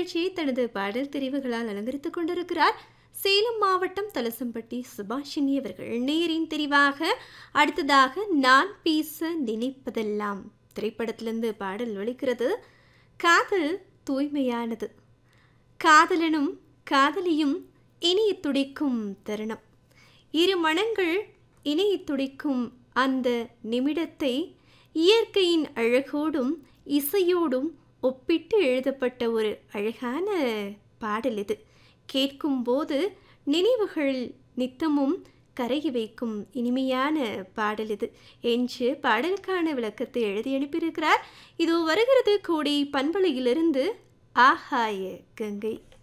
நிகழ்ச்சியை தனது பாடல் தெரிவுகளால் அலங்கரித்துக் கொண்டிருக்கிறார் சேலம் மாவட்டம் தலசம்பட்டி சுபாஷினி அவர்கள் நேரின் தெரிவாக அடுத்ததாக நான் பேச நினைப்பதெல்லாம் திரைப்படத்திலிருந்து பாடல் ஒலிக்கிறது காதல் தூய்மையானது காதலனும் காதலியும் இணைய துடிக்கும் தருணம் இரு மனங்கள் இணைய துடிக்கும் அந்த நிமிடத்தை இயற்கையின் அழகோடும் இசையோடும் ஒப்பிட்டு எழுதப்பட்ட ஒரு அழகான பாடல் இது கேட்கும்போது நினைவுகள் நித்தமும் கரைய வைக்கும் இனிமையான பாடல் இது என்று பாடலுக்கான விளக்கத்தை எழுதி அனுப்பியிருக்கிறார் இதோ வருகிறது கோடி பண்பலையிலிருந்து ஆகாய கங்கை